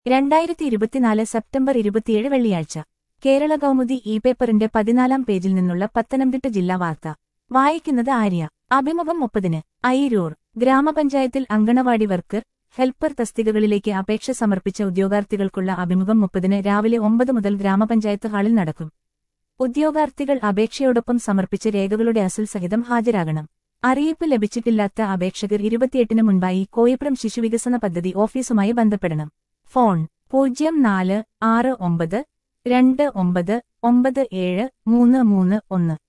രണ്ടായിരത്തി ഇരുപത്തിനാല് സെപ്റ്റംബർ ഇരുപത്തിയേഴ് വെള്ളിയാഴ്ച കേരള കൗമുദി ഇ പേപ്പറിന്റെ പതിനാലാം പേജിൽ നിന്നുള്ള പത്തനംതിട്ട ജില്ലാ വാർത്ത വായിക്കുന്നത് ആര്യ അഭിമുഖം മുപ്പതിന് അയിരൂർ ഗ്രാമപഞ്ചായത്തിൽ അങ്കണവാടി വർക്കർ ഹെൽപ്പർ തസ്തികകളിലേക്ക് അപേക്ഷ സമർപ്പിച്ച ഉദ്യോഗാർത്ഥികൾക്കുള്ള അഭിമുഖം മുപ്പതിന് രാവിലെ ഒമ്പത് മുതൽ ഗ്രാമപഞ്ചായത്ത് ഹാളിൽ നടക്കും ഉദ്യോഗാർത്ഥികൾ അപേക്ഷയോടൊപ്പം സമർപ്പിച്ച രേഖകളുടെ അസൽ സഹിതം ഹാജരാകണം അറിയിപ്പ് ലഭിച്ചിട്ടില്ലാത്ത അപേക്ഷകർ ഇരുപത്തിയെട്ടിന് മുൻപായി കോയിപ്രം ശിശുവികസന പദ്ധതി ഓഫീസുമായി ബന്ധപ്പെടണം ഫോൺ പൂജ്യം നാല് ആറ് ഒമ്പത് രണ്ട് ഒമ്പത് ഒമ്പത് ഏഴ് മൂന്ന് മൂന്ന് ഒന്ന്